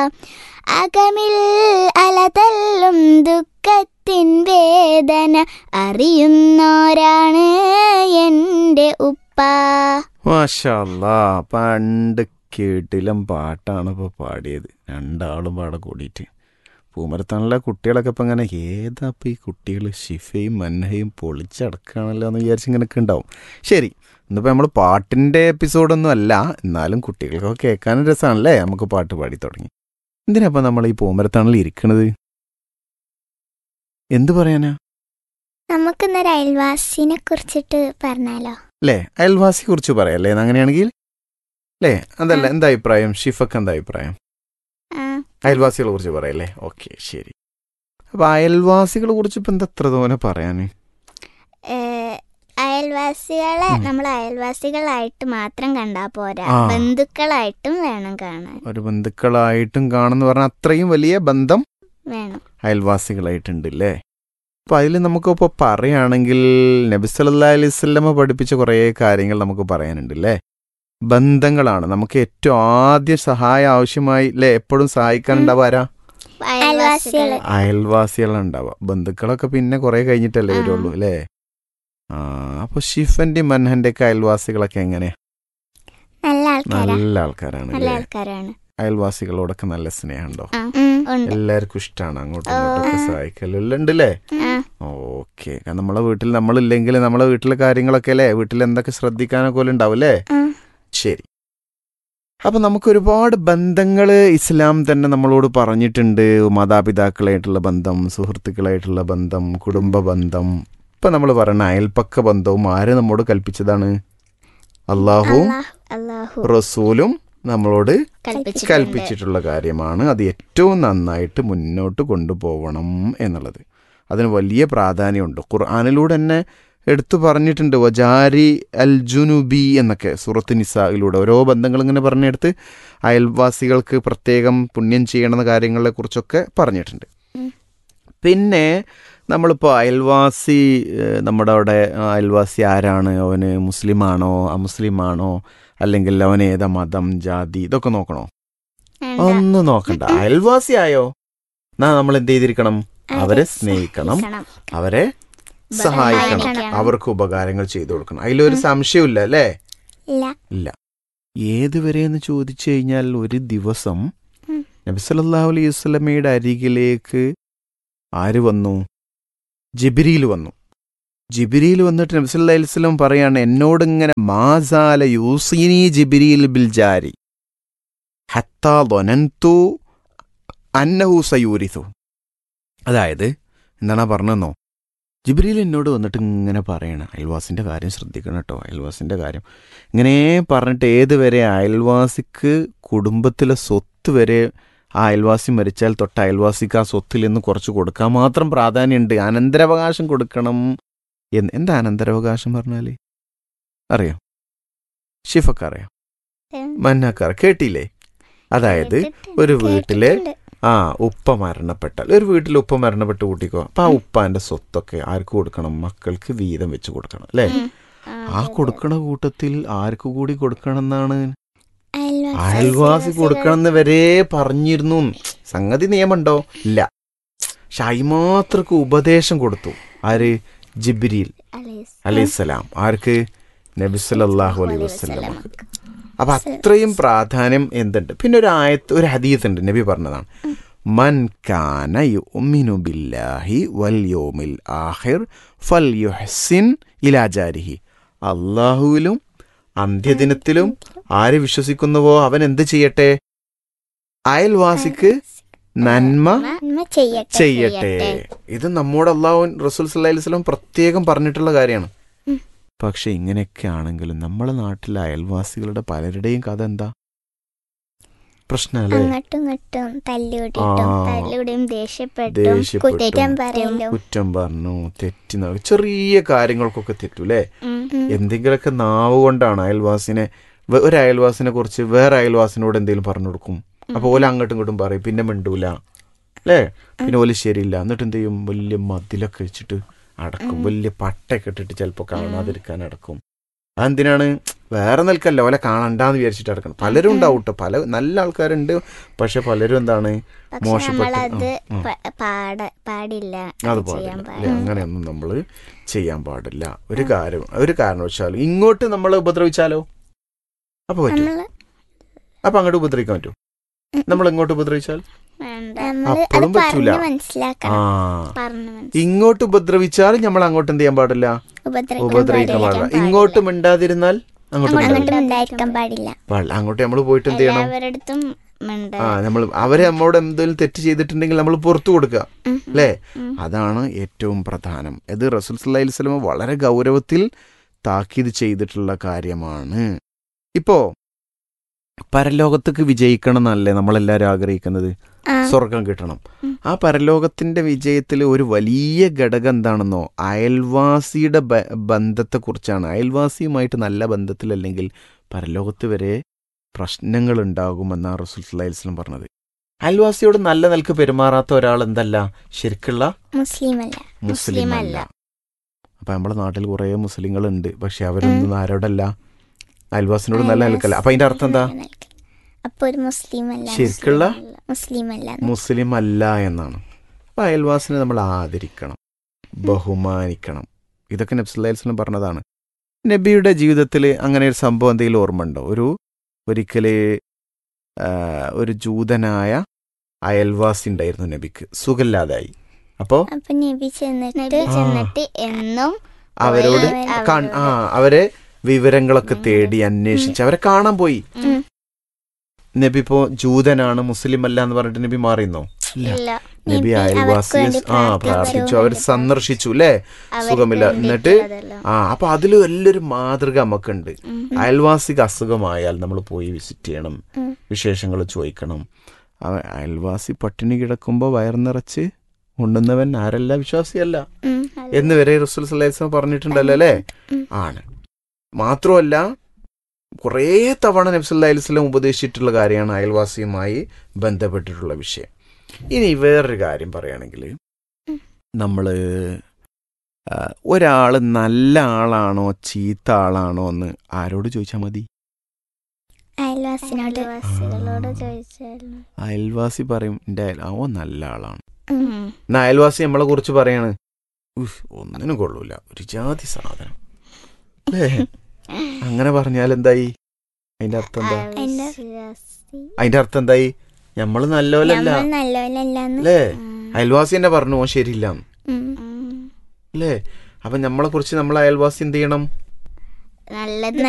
അകമിൽ അലതല്ലും ദുഃഖത്തിൻ വേദന അറിയുന്നോരാണ് എൻ്റെ ഉപ്പ മാഷല്ലാ പണ്ട് കേട്ടിലും പാട്ടാണ് ഇപ്പോൾ പാടിയത് രണ്ടാളും പാടെ കൂടിയിട്ട് പൂമരത്താണല്ലോ കുട്ടികളൊക്കെ ഇപ്പം ഇങ്ങനെ ഏതാ ഇപ്പം ഈ കുട്ടികൾ ഷിഫയും മന്നഹയും പൊളിച്ചടക്കുകയാണല്ലോ എന്ന് വിചാരിച്ച് ഇങ്ങനെയൊക്കെ ഉണ്ടാവും ശരി ഇന്നിപ്പോൾ നമ്മൾ പാട്ടിൻ്റെ എപ്പിസോഡൊന്നും അല്ല എന്നാലും കുട്ടികൾക്കൊക്കെ കേൾക്കാനും രസമാണല്ലേ നമുക്ക് പാട്ട് പാടി തുടങ്ങി എന്തിനാ ഇപ്പം നമ്മൾ ഈ പൂമരത്താണിൽ ഇരിക്കണത് എന്ത് പറയാനാ നമുക്കിന്നൊരു അയൽവാസിനെ കുറിച്ചിട്ട് പറഞ്ഞാലോ അല്ലേ അയൽവാസിയെ കുറിച്ച് പറയാല്ലേ അങ്ങനെയാണെങ്കിൽ അല്ലേ അതല്ല എന്താ അഭിപ്രായം ഷിഫക്ക് എന്താ അഭിപ്രായം ആ അയൽവാസികളെ കുറിച്ച് പറയല്ലേ ഓക്കെ ശരി അപ്പൊ അയൽവാസികളെ കുറിച്ച് ഇപ്പൊ എന്താ എത്ര തോനെ പറയാന് ഏഹ്, അയൽവാസികളെ ഉം. നമ്മൾ അയൽവാസികളായിട്ട് മാത്രം കണ്ടാ പോരാ ആ. ബന്ധുക്കളായിട്ടും വേണം കാണാൻ ഒരു ബന്ധുക്കളായിട്ടും കാണുന്ന പറഞ്ഞാൽ അത്രയും വലിയ ബന്ധം വേണം അയൽവാസികളായിട്ടുണ്ട് അല്ലേ അപ്പൊ അതിൽ നമുക്കിപ്പോൾ പറയുകയാണെങ്കിൽ നബി സല്ലല്ലാഹു അലൈഹി വസല്ലമ പഠിപ്പിച്ച കുറേ കാര്യങ്ങൾ നമുക്ക് പറയാനുണ്ട് അല്ലേ ബന്ധങ്ങളാണ് നമുക്ക് ഏറ്റവും ആദ്യം സഹായം ആവശ്യമായി അല്ലേ എപ്പോഴും സഹായിക്കാനുണ്ടാവുക ആരാ അയൽവാസികള് അയൽവാസികളുണ്ടാവുക ബന്ധുക്കളൊക്കെ പിന്നെ കുറെ കഴിഞ്ഞിട്ടല്ലേ ആ. വരുള്ളൂ അല്ലേ ആ അപ്പൊ ഷിഫന്റെ മൻഹന്റെ ഒക്കെ അയൽവാസികളൊക്കെ എങ്ങനെയാ നല്ല ആൾക്കാരാ നല്ല ആൾക്കാരാണ് നല്ല അല്ലേ ആൾക്കാരാണ് അയൽവാസികളോടൊക്കെ നല്ല സ്നേഹമുണ്ടോ ആ, ഉണ്ട് എല്ലാവർക്കും ഇഷ്ടമാണ് അങ്ങോട്ടും ഓ. ഇങ്ങോട്ടൊക്കെ സഹായിക്കലെല്ലാം ഉണ്ടല്ലേ ആ, ഓക്കെ കാരണം നമ്മളെ വീട്ടിൽ നമ്മളില്ലെങ്കിൽ നമ്മളെ വീട്ടിലെ കാര്യങ്ങളൊക്കെ അല്ലേ വീട്ടിൽ എന്തൊക്കെ ശ്രദ്ധിക്കാനൊക്കെ പോലെ ഉണ്ടാവും അല്ലേ ആ. ശരി അപ്പൊ നമുക്ക് ഒരുപാട് ബന്ധങ്ങൾ ഇസ്ലാം തന്നെ നമ്മളോട് പറഞ്ഞിട്ടുണ്ട് മാതാപിതാക്കളായിട്ടുള്ള ബന്ധം സുഹൃത്തുക്കളായിട്ടുള്ള ബന്ധം കുടുംബ ബന്ധം ഇപ്പൊ നമ്മൾ പറയുന്ന അയൽപ്പക്ക ബന്ധവും ആര് നമ്മോട് കൽപ്പിച്ചതാണ് അള്ളാഹുവും അല്ലാഹു അല്ലാഹു റസൂലും നമ്മളോട് കൽപ്പിച്ചിട്ടുണ്ട് കൽപ്പിച്ചിട്ടുള്ള കാര്യമാണ് അത് ഏറ്റവും നന്നായിട്ട് മുന്നോട്ട് കൊണ്ടുപോകണം എന്നുള്ളത് അതിന് വലിയ പ്രാധാന്യമുണ്ട് ഖുർആാനിലൂടെ തന്നെ എടുത്തു പറഞ്ഞിട്ടുണ്ട് വജാരി അൽ ജുനുബി എന്നൊക്കെ സൂറത്ത് നിസായിലൂടെ ഓരോ ബന്ധങ്ങൾ ഇങ്ങനെ പറഞ്ഞെടുത്ത് അയൽവാസികൾക്ക് പ്രത്യേകം പുണ്യം ചെയ്യണമെന്ന കാര്യങ്ങളെ കുറിച്ചൊക്കെ പറഞ്ഞിട്ടുണ്ട് ഉം. പിന്നെ നമ്മളിപ്പോൾ അയൽവാസി ഏഹ്, നമ്മുടെ അവിടെ ആ, അയൽവാസി ആരാണ് അവന് മുസ്ലിമാണോ അമുസ്ലിമാണോ അല്ലെങ്കിൽ അവൻ ഏതാ മതം ജാതി ഇതൊക്കെ നോക്കണോ വേണ്ട. ഒന്നും നോക്കണ്ട അയൽവാസി ആയോ എന്നാ നമ്മൾ എന്ത് ചെയ്തിരിക്കണം അവരെ സ്നേഹിക്കണം സഹായിക്കണം. അവരെ സഹായിക്കണം സഹായിക്കണം. അവർക്ക് ഉപകാരങ്ങൾ ചെയ്തു കൊടുക്കണം അതിലൊരു സംശയമില്ല അല്ലേ ഇല്ല ഇല്ല ഏതുവരെ എന്ന് ചോദിച്ചു കഴിഞ്ഞാൽ ഒരു ദിവസം ഉം. നബി സല്ലല്ലാഹു അലൈഹി വസല്ലമയുടെ അരികിലേക്ക് ആര് വന്നു ജിബിരിയിൽ വന്നു ജിബിരിയിൽ വന്നിട്ട് നബി സല്ലല്ലാഹു അലൈഹി വസല്ലം പറയാണ് എന്നോട് ഇങ്ങനെ മാസാല യൂസീനി ജിബിരിയിൽ ബിൽ ജാരി ഹത്താ ദൊനന്തു അന്നഹു സയൂരിഥു അതായത് എന്താണ് പറഞ്ഞെന്നോ ജിബ്രീൽ എന്നോട് വന്നിട്ട് ഇങ്ങനെ പറയണം അയൽവാസിൻ്റെ കാര്യം ശ്രദ്ധിക്കണം കേട്ടോ അയൽവാസിൻ്റെ കാര്യം ഇങ്ങനെ പറഞ്ഞിട്ട് ഏതുവരെ അയൽവാസിക്ക് കുടുംബത്തിലെ സ്വത്ത് വരെ ആ അയൽവാസി മരിച്ചാൽ തൊട്ട് അയൽവാസിക്ക് ആ സ്വത്തിൽ നിന്ന് കുറച്ച് കൊടുക്കാൻ മാത്രം പ്രാധാന്യമുണ്ട് അനന്തരാവകാശം കൊടുക്കണം എന്ന് എന്താ അനന്തരാവകാശം പറഞ്ഞാൽ അറിയാം ഷിഫക്ക് അറിയാം ഉം. മന്നാക്കാർ കേട്ടില്ലേ അതായത് കേട്ടിട്ടുണ്ട്, ഒരു വീട്ടില് കേട്ടിട്ടുണ്ട്. ആ ഉപ്പ മരണപ്പെട്ടാൽ ഒരു വീട്ടിൽ ഉപ്പ മരണപ്പെട്ട് കൂട്ടിക്കോ അപ്പൊ ആ ഉപ്പാന്റെ സ്വത്തൊക്കെ ആർക്ക് കൊടുക്കണം മക്കൾക്ക് വീതം വെച്ച് കൊടുക്കണം അല്ലേ ഉം. ആ കൊടുക്കണ കൂട്ടത്തിൽ ആർക്ക് കൂടി കൊടുക്കണം എന്നാണ് അയൽവാസി- അയൽവാസി കൊടുക്കണം എന്ന് വരെ പറഞ്ഞിരുന്നു സംഗതി നിയമമുണ്ടോ ഇല്ല പക്ഷെ അതിമാത്രക്ക് ഉപദേശം കൊടുത്തു ആര് ജിബ്രീൽ അലൈസ്- അലൈഹിസ്സലാം ആർക്ക് നബി സല്ലല്ലാഹു അലൈഹി വസല്ലം വസല്ലമക്ക്. അപ്പൊ അത്രയും പ്രാധാന്യം എന്തുണ്ട് പിന്നെ ഒരു ആയത്ത് ഒരു ഹദീസ് ഉണ്ട് നബി പറഞ്ഞതാണ് മൻ കാന യുമിനു ബില്ലാഹി വൽ യോമിൽ ആഹിർ ഫൽ യുഹ്സിൻ ഇലാജാരിഹി അള്ളാഹുവിലും അന്ത്യദിനത്തിലും ആര് വിശ്വസിക്കുന്നുവോ അവൻ എന്ത് ചെയ്യട്ടെ അയൽവാസിക്ക് നന്മ നന്മ ചെയ്യട്ടെ ചെയ്യട്ടെ ഇത് നമ്മോട് അള്ളാഹു റസൂൽ സല്ലല്ലാഹു അലൈഹി വസല്ലം പ്രത്യേകം പറഞ്ഞിട്ടുള്ള കാര്യമാണ് ഉം. പക്ഷെ ഇങ്ങനെയൊക്കെ ആണെങ്കിലും നമ്മളെ നാട്ടിലെ അയൽവാസികളുടെ പലരുടെയും കഥ എന്താ പ്രശ്നമല്ലേ അങ്ങോട്ടും ഇങ്ങോട്ടും തല്ലുകൂടിയിട്ടും ആ. തല്ലുകൂടിയും ദേഷ്യപ്പെട്ടും ദേഷ്യപ്പെട്ടും, കുറ്റം പറയലും കുറ്റം പറഞ്ഞു തെറ്റി നട- ചെറിയ കാര്യങ്ങൾക്കൊക്കെ തെറ്റൂലേ ഉം, ഉം. എന്തെങ്കിലുമൊക്കെ നാവ് കൊണ്ടാണ് അയൽവാസിനെ വേ- ഒരു അയൽവാസിനെ കുറിച്ച് വേറെ അയൽവാസിനോട് എന്തെങ്കിലും പറഞ്ഞു കൊടുക്കും അപ്പൊ ഓല അങ്ങോട്ടും ഇങ്ങോട്ടും പറയും പിന്നെ മിണ്ടൂല അല്ലേ പിന്നെ ഓല് ശരിയില്ല എന്നിട്ട് എന്ത് ചെയ്യും വലിയ മതിലൊക്കെ വെച്ചിട്ട് അടക്കും വലിയ പട്ടയൊക്കെ ഇട്ടിട്ട് ചിലപ്പോൾ കാണാതിരിക്കാൻ അടക്കും അതെന്തിനാണ് വേറെ നിൽക്കല്ല ഓലെ കാണണ്ടാന്ന് വിചാരിച്ചിട്ട് നടക്കണം പലരും ഉണ്ടാവും കേട്ടോ പല നല്ല ആൾക്കാരുണ്ട് പക്ഷെ പലരും എന്താണ് പക്ഷെ മോശപ്പെട്ട നമ്മളത് ആ, ആ. പ- പാട പാടില്ല അത് അത് പാടില്ല ചെയ്യാൻ അല്ലേ പാടില്ല അങ്ങനെയൊന്നും നമ്മൾ ചെയ്യാൻ പാടില്ല ഒരു കാര്യം ഒരു കാരണവശാലും ഇങ്ങോട്ട് നമ്മൾ ഉപദ്രവിച്ചാലോ അപ്പൊ പറ്റും നമ്മള് അപ്പൊ അങ്ങോട്ട് ഉപദ്രവിക്കാൻ പറ്റും നമ്മൾ ഇങ്ങോട്ട് ഉപദ്രവിച്ചാൽ നമ്മള് അത് അപ്പോഴും പറ്റൂല. പറഞ്ഞ് മനസ്സിലാക്കണം ആ പറഞ്ഞു മനസ്സിലാക്കണം ഇങ്ങോട്ട് ഉപദ്രവിച്ചാൽ നമ്മൾ അങ്ങോട്ട് എന്ത് ചെയ്യാൻ പാടില്ല ഉപദ്രവിക്കാൻ പാടില്ല ഇങ്ങോട്ട് മിണ്ടാതിരുന്നാൽ അങ്ങോട്ട് അങ്ങോട്ടും മിണ്ടാതിരിക്കാൻ ഉണ്ടായിരിക്കാൻ പാടില്ല പാടില്ല അങ്ങോട്ട് നമ്മൾ പോയിട്ട് എന്ത് ചെയ്യണം എല്ലാവരടുത്തും മിണ്ട ആ നമ്മൾ അവരെ നമ്മോട് എന്തെങ്കിലും തെറ്റ് ചെയ്തിട്ടുണ്ടെങ്കിൽ നമ്മൾ പുറത്തു കൊടുക്കുക ഉം. അല്ലേ ഉം. അതാണ് ഏറ്റവും പ്രധാനം ഇത് റസൂൽ സല്ലല്ലാഹി അലൈഹി വസല്ലം വളരെ ഗൗരവത്തിൽ താക്കീത് ചെയ്തിട്ടുള്ള കാര്യമാണ് ഇപ്പോ പരലോകത്തേക്ക് വിജയിക്കണം എന്നല്ലേ നമ്മളെല്ലാവരും ആഗ്രഹിക്കുന്നത് ആ, സ്വർഗം കിട്ടണം ഉം. ആ പരലോകത്തിന്റെ വിജയത്തിൽ ഒരു വലിയ ഘടകം എന്താണെന്നോ അയൽവാസിയുടെ ബ- ബന്ധത്തെക്കുറിച്ചാണ് അയൽവാസിയുമായിട്ട് നല്ല ബന്ധത്തിലല്ലെങ്കിൽ പരലോകത്ത് വരെ പ്രശ്നങ്ങൾ ഉണ്ടാകുമെന്നാണ് റസൂൽ സല്ലല്ലാഹി അലൈഹി വസല്ലം പറഞ്ഞത് അയൽവാസിയോട് നല്ല നിലക്ക് പെരുമാറാത്ത ഒരാൾ എന്തല്ല ശരിക്കുള്ള മുസ്ലിം അല്ല മുസ്ലിം അല്ല അപ്പൊ നമ്മുടെ നാട്ടിൽ കുറെ മുസ്ലിങ്ങളുണ്ട് പക്ഷെ അവരൊന്നും ആരോടല്ല അയൽവാസിനോട് നല്ല നിൽക്കല്ല അപ്പൊ അതിന്റെ അർത്ഥം എന്താ നല്ല നിൽക്കൽ. അപ്പൊ ഒരു മുസ്ലിം അല്ല ശരിക്കുള്ള മുസ്ലിം അല്ല മുസ്ലിം അല്ല എന്നാണ് അപ്പൊ അയൽവാസിനെ നമ്മൾ ആദരിക്കണം ബഹുമാനിക്കണം ഇതൊക്കെ നബ്സുല്ലാസ്ലം പറഞ്ഞതാണ് നബിയുടെ ജീവിതത്തിൽ അങ്ങനെ ഒരു സംഭവം എന്തെങ്കിലും ഓർമ്മ ഉണ്ടോ ഒരു ഒരിക്കല് ആ, ഒരു ജൂതനായ അയൽവാസി ഉണ്ടായിരുന്നു നബിക്ക് സുഖമില്ലാതായി അപ്പോൾ അപ്പൊ നബി ചെന്നിട്ട് ചെന്നിട്ട് എന്നും അവരോട് അവരോട് കാൺ- ആ അവരെ വിവരങ്ങളൊക്കെ തേടി അന്വേഷിച്ച് അവരെ കാണാൻ പോയി ഉം. നബി ഇപ്പോ ജൂതനാണ് മുസ്ലിം അല്ല എന്ന് പറഞ്ഞിട്ട് നബി മാറിയെന്നോ ഇല്ല ഇല്ല നബി നബി അവർക്ക് അയൽവാസിയെ വേണ്ടി ആ പ്രാർത്ഥിച്ചു അവർ പ്രാർത്ഥിച്ചു. സന്ദർശിച്ചു അല്ലേ അവർക്ക് സുഖമില്ല എന്നിട്ട് വേണ്ടിയിട്ടുള്ളതെല്ലാം. ആ അപ്പൊ അതിൽ വലിയൊരു മാതൃക നമുക്കുണ്ട് ഉം. അയൽവാസിക്ക് അസുഖമായാൽ നമ്മൾ പോയി വിസിറ്റ് ചെയ്യണം ഉം. വിശേഷങ്ങൾ ചോദിക്കണം അവ- അയൽവാസി പട്ടിണി കിടക്കുമ്പോൾ വയർ നിറച്ച് ഉണ്ണുന്നവൻ ആരല്ല വിശ്വാസിയല്ല ഉം. എന്ന് വരെ റസൂൽ സല്ലാസ്ലം പറഞ്ഞിട്ടുണ്ടല്ലോ അല്ലേ ഉം. ആണ് മാത്രമല്ല കുറേ തവണ നബ്സല്ലാ അലിസ്ലം ഉപദേശിച്ചിട്ടുള്ള കാര്യമാണ് അയൽവാസിയുമായി ബന്ധപ്പെട്ടിട്ടുള്ള വിഷയം ഇനി വേറൊരു കാര്യം പറയുകയാണെങ്കിൽ ഉം. നമ്മൾ ഒരാൾ നല്ല ആളാണോ ചീത്ത ആളാണോ എന്ന് ആരോട് ചോദിച്ചാൽ മതി അയൽവാസിനോട് അയൽവാസികളോട് ചോദിച്ചാലും അയൽവാസി പറയും എൻ്റെ അയൽ അവൻ നല്ല ആളാണ് ഉം. എന്നാ അയൽവാസി നമ്മളെ കുറിച്ച് പറയാണ് ഉഫ്, ഒന്നിനും കൊള്ളൂല ഒരു ജാതി സാധനം അല്ലേ അങ്ങനെ പറഞ്ഞാൽ എന്തായി അതിന്റെ അർത്ഥം എന്താ അതിന്റെ- അയൽവാസി അതിന്റെ അർത്ഥം എന്തായി നമ്മള് നല്ലവരല്ല നമ്മൾ നല്ലവരല്ലാന്ന് അല്ലേ അയൽവാസി തന്നെ പറഞ്ഞു ഓ ശരിയില്ല ഉം. അല്ലേ അപ്പൊ നമ്മളെ കുറിച്ച് നമ്മൾ അയൽവാസി എന്ത് ചെയ്യണം നല്ലത്